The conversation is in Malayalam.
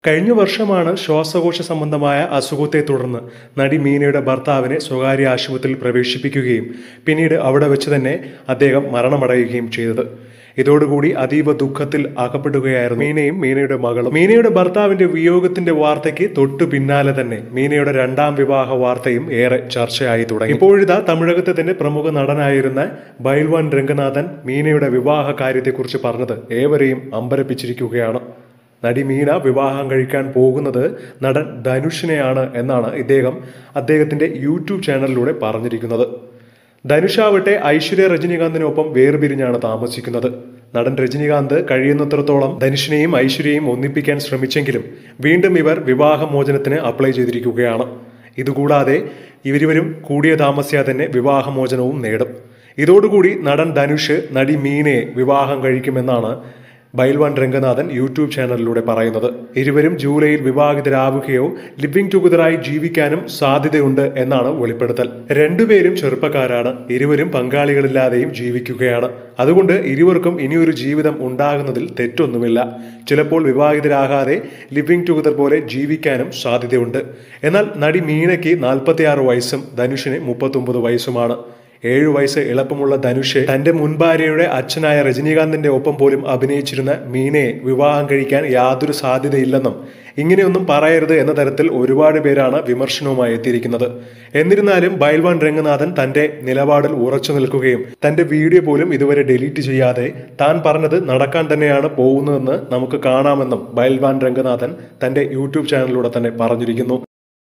കഴിഞ്ഞ വർഷമാണ് ശ്വാസകോശ സംബന്ധമായ അസുഖത്തെ തുടർന്ന് നടി മീനയുടെ ഭർത്താവിനെ സ്വകാര്യ ആശുപത്രിയിൽ പ്രവേശിപ്പിക്കുകയും പിന്നീട് അവിടെ വെച്ച് തന്നെ അദ്ദേഹം മരണമടയുകയും ചെയ്തത് ഇതോടുകൂടി അതീവ ദുഃഖത്തിൽ അകപ്പെടുകയായിരുന്നു മീനയും മീനയുടെ മകളും മീനയുടെ ഭർത്താവിന്റെ വിയോഗത്തിന്റെ വാർത്തയ്ക്ക് തൊട്ടു പിന്നാലെ തന്നെ മീനയുടെ രണ്ടാം വിവാഹ വാർത്തയും ഏറെ ചർച്ചയായി തുടങ്ങി ഇപ്പോഴിതാ തമിഴകത്തെ തന്നെ പ്രമുഖ നടനായിരുന്ന ബൈൽവാൻ രംഗനാഥൻ മീനയുടെ വിവാഹ കാര്യത്തെക്കുറിച്ച് പറഞ്ഞത് ഏവരെയും അമ്പരപ്പിച്ചിരിക്കുകയാണ് നടി മീന വിവാഹം കഴിക്കാൻ പോകുന്നത് നടൻ ധനുഷിനെയാണ് എന്നാണ് ഇദ്ദേഹം അദ്ദേഹത്തിന്റെ യൂട്യൂബ് ചാനലിലൂടെ പറഞ്ഞിരിക്കുന്നത് ധനുഷാവട്ടെ ഐശ്വര്യ രജനീകാന്തിനൊപ്പം വേർപിരിഞ്ഞാണ് താമസിക്കുന്നത് നടൻ രജനീകാന്ത് കഴിയുന്നത്രത്തോളം ധനുഷിനെയും ഐശ്വര്യയും ഒന്നിപ്പിക്കാൻ ശ്രമിച്ചെങ്കിലും വീണ്ടും ഇവർ വിവാഹമോചനത്തിന് അപ്ലൈ ചെയ്തിരിക്കുകയാണ് ഇതുകൂടാതെ ഇവരിവരും കൂടിയ താമസിയാതെ തന്നെ വിവാഹമോചനവും നേടും ഇതോടുകൂടി നടൻ ധനുഷ് നടി മീനയെ വിവാഹം കഴിക്കുമെന്നാണ് ബൈൽവാൻ രംഗനാഥൻ യൂട്യൂബ് ചാനലിലൂടെ പറയുന്നത് ഇരുവരും ജൂലൈയിൽ വിവാഹിതരാവുകയോ ലിവിംഗ് ടുഗദറായി ജീവിക്കാനും സാധ്യതയുണ്ട് എന്നാണ് വെളിപ്പെടുത്തൽ രണ്ടുപേരും ചെറുപ്പക്കാരാണ് ഇരുവരും പങ്കാളികളില്ലാതെയും ജീവിക്കുകയാണ് അതുകൊണ്ട് ഇരുവർക്കും ഇനിയൊരു ജീവിതം ഉണ്ടാകുന്നതിൽ തെറ്റൊന്നുമില്ല ചിലപ്പോൾ വിവാഹിതരാകാതെ ലിവിംഗ് ടുഗദർ പോലെ ജീവിക്കാനും സാധ്യതയുണ്ട് എന്നാൽ നടി മീനയ്ക്ക് നാൽപ്പത്തിയാറ് വയസ്സും ധനുഷിന് മുപ്പത്തൊമ്പത് വയസ്സുമാണ് ഏഴു വയസ്സ് എളുപ്പമുള്ള ധനുഷ് തന്റെ മുൻഭാര്യയുടെ അച്ഛനായ രജനീകാന്തിന്റെ ഒപ്പം പോലും അഭിനയിച്ചിരുന്ന മീനയെ വിവാഹം കഴിക്കാൻ യാതൊരു സാധ്യതയില്ലെന്നും ഇങ്ങനെയൊന്നും പറയരുത് എന്ന തരത്തിൽ ഒരുപാട് പേരാണ് വിമർശനവുമായി എത്തിയിരിക്കുന്നത് എന്നിരുന്നാലും ബൈൽവാൻ രംഗനാഥൻ തന്റെ നിലപാടിൽ ഉറച്ചു നിൽക്കുകയും തന്റെ വീഡിയോ പോലും ഇതുവരെ ഡിലീറ്റ് ചെയ്യാതെ താൻ പറഞ്ഞത് നടക്കാൻ തന്നെയാണ് പോകുന്നതെന്ന് നമുക്ക് കാണാമെന്നും ബൈൽവാൻ രംഗനാഥൻ തന്റെ യൂട്യൂബ് ചാനലിലൂടെ തന്നെ പറഞ്ഞിരിക്കുന്നു